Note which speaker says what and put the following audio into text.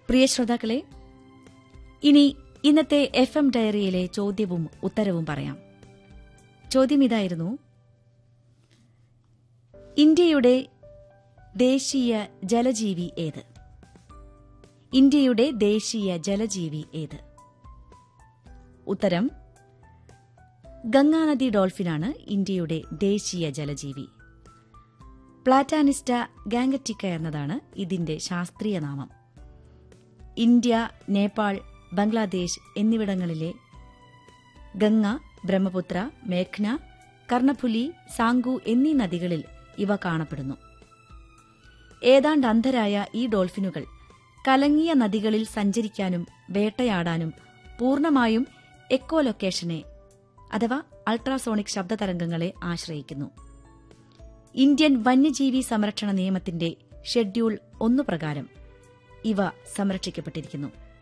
Speaker 1: പ്രിയ ശ്രോതാക്കളെ ഇനി ഇന്നത്തെ എഫ് എം ഡയറിയിലെ ചോദ്യവും ഉത്തരവും പറയാം ചോദ്യം ഇതായിരുന്നു ഇന്ത്യയുടെ ദേശീയ ജലജീവി ഏത് ഇന്ത്യയുടെ ദേശീയ ജലജീവി ഏത് ഉത്തരം ഗംഗാനദി ഡോൾഫിനാണ് ഇന്ത്യയുടെ ദേശീയ ജലജീവി പ്ലാറ്റാനിസ്റ്റ ഗാംഗറ്റിക്ക എന്നതാണ് ഇതിന്റെ ശാസ്ത്രീയ നാമം ഇന്ത്യ നേപ്പാൾ ബംഗ്ലാദേശ് എന്നിവിടങ്ങളിലെ ഗംഗ ബ്രഹ്മപുത്ര മേഘ്ന കർണഫുലി സാങ്കു എന്നീ നദികളിൽ ഇവ കാണപ്പെടുന്നു ഏതാണ്ട് അന്ധരായ ഈ ഡോൾഫിനുകൾ കലങ്ങിയ നദികളിൽ സഞ്ചരിക്കാനും വേട്ടയാടാനും പൂർണ്ണമായും എക്കോലൊക്കേഷനെ അഥവാ അൾട്രാസോണിക് ശബ്ദതരംഗങ്ങളെ ആശ്രയിക്കുന്നു ഇന്ത്യൻ വന്യജീവി സംരക്ഷണ നിയമത്തിന്റെ ഷെഡ്യൂൾ ഒന്നു പ്രകാരം ഇവ സംരക്ഷിക്കപ്പെട്ടിരിക്കുന്നു